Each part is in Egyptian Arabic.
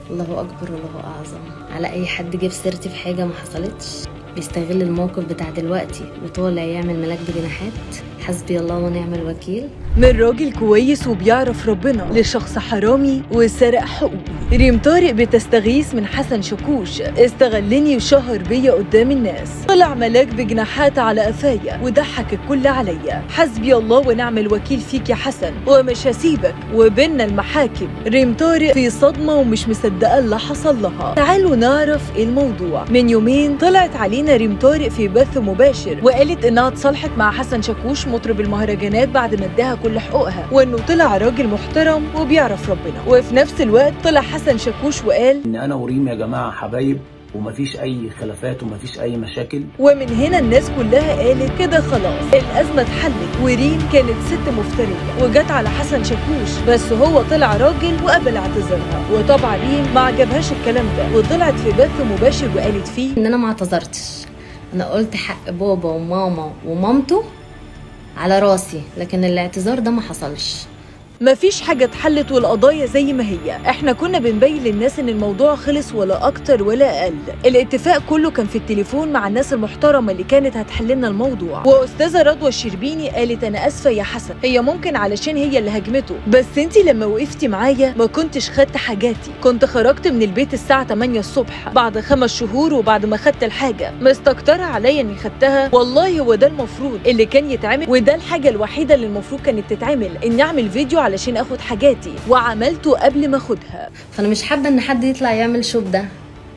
الله اكبر والله اعظم على اي حد جاب سيرتي في حاجه ما حصلتش بيستغل الموقف بتاع دلوقتي وطالع يعمل ملاك بجناحات حسبي الله ونعم الوكيل من راجل كويس وبيعرف ربنا لشخص حرامي وسرق حقوقي ريم طارق بتستغيث من حسن شاكوش استغلني وشهر بيا قدام الناس طلع ملاك بجناحات على قفايا وضحك الكل عليا حسبي الله ونعم الوكيل فيك يا حسن ومش هسيبك وبيننا المحاكم ريم طارق في صدمه ومش مصدقه اللي حصل لها تعالوا نعرف ايه الموضوع من يومين طلعت علينا ريم طارق في بث مباشر وقالت انها اتصالحت مع حسن شاكوش مطرب المهرجانات بعد ما اداها كل حقوقها وانه طلع راجل محترم وبيعرف ربنا وفي نفس الوقت طلع حسن شاكوش وقال ان انا وريم يا جماعه حبايب ومفيش اي خلافات ومفيش اي مشاكل ومن هنا الناس كلها قالت كده خلاص الأزمة اتحلت وريم كانت ست مفترية وجت على حسن شاكوش بس هو طلع راجل وقبل اعتذارها وطبعا ريم ما عجبهاش الكلام ده وطلعت في بث مباشر وقالت فيه ان انا ما اعتذرتش انا قلت حق بابا وماما ومامته على راسي لكن الاعتذار ده ما حصلش مفيش حاجة اتحلت والقضايا زي ما هي احنا كنا بنبين للناس ان الموضوع خلص ولا اكتر ولا اقل الاتفاق كله كان في التليفون مع الناس المحترمة اللي كانت هتحل لنا الموضوع واستاذة رضوى الشربيني قالت انا اسفة يا حسن هي ممكن علشان هي اللي هجمته بس انتي لما وقفتي معايا ما كنتش خدت حاجاتي كنت خرجت من البيت الساعة 8 الصبح بعد خمس شهور وبعد ما خدت الحاجة مستكترة عليا اني خدتها والله هو ده المفروض اللي كان يتعمل وده الحاجة الوحيدة اللي المفروض كانت تتعمل اني اعمل فيديو علشان اخد حاجاتي وعملته قبل ما اخدها فانا مش حابه ان حد يطلع يعمل شوب ده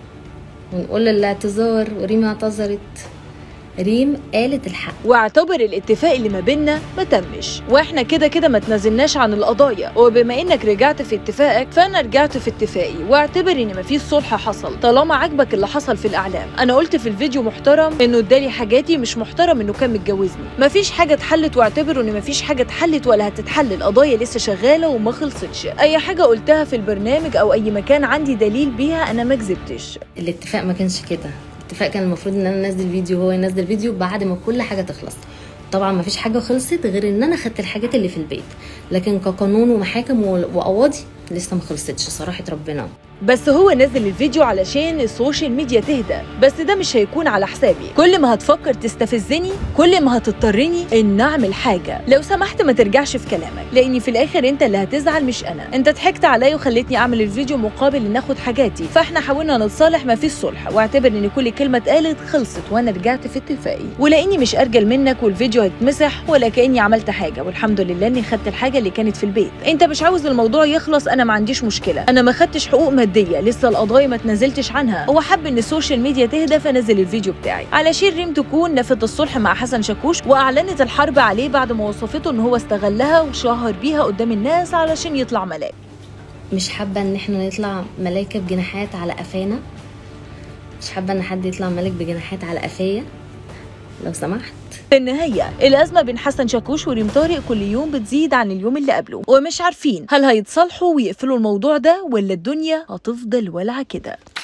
ونقول الاعتذار وريم اعتذرت ريم قالت الحق واعتبر الاتفاق اللي ما بيننا ما تمش واحنا كده كده ما تنازلناش عن القضايا وبما انك رجعت في اتفاقك فانا رجعت في اتفاقي واعتبر ان مفيش صلح حصل طالما عجبك اللي حصل في الاعلام انا قلت في الفيديو محترم انه ادالي حاجاتي مش محترم انه كان متجوزني مفيش حاجه اتحلت واعتبروا ان مفيش حاجه اتحلت ولا هتتحل القضايا لسه شغاله وما خلصتش اي حاجه قلتها في البرنامج او اي مكان عندي دليل بيها انا ما كذبتش الاتفاق ما كانش كده الاتفاق كان المفروض ان انا انزل فيديو وهو ينزل فيديو بعد ما كل حاجه تخلص طبعا ما فيش حاجه خلصت غير ان انا خدت الحاجات اللي في البيت لكن كقانون ومحاكم و- وقواضي لسه ما خلصتش صراحه ربنا بس هو نزل الفيديو علشان السوشيال ميديا تهدى بس ده مش هيكون على حسابي كل ما هتفكر تستفزني كل ما هتضطرني ان اعمل حاجه لو سمحت ما ترجعش في كلامك لاني في الاخر انت اللي هتزعل مش انا انت ضحكت عليا وخليتني اعمل الفيديو مقابل ان اخد حاجاتي فاحنا حاولنا نتصالح ما فيش صلح واعتبر ان كل كلمه اتقالت خلصت وانا رجعت في اتفاقي ولاني مش ارجل منك والفيديو هيتمسح ولا كاني عملت حاجه والحمد لله اني خدت الحاجه اللي كانت في البيت انت مش عاوز الموضوع يخلص انا ما عنديش مشكله انا ما خدتش حقوق ماديه لسه القضايا ما تنزلتش عنها هو حب ان السوشيال ميديا تهدى فنزل الفيديو بتاعي علشان ريم تكون نفت الصلح مع حسن شاكوش واعلنت الحرب عليه بعد ما وصفته ان هو استغلها وشهر بيها قدام الناس علشان يطلع ملاك مش حابه ان احنا نطلع ملايكه بجناحات على قفانا مش حابه ان حد يطلع ملك بجناحات على قفايا لو سمحت في النهاية الأزمة بين حسن شاكوش وريم طارق كل يوم بتزيد عن اليوم اللي قبله ومش عارفين هل هيتصالحوا ويقفلوا الموضوع ده ولا الدنيا هتفضل ولعة كده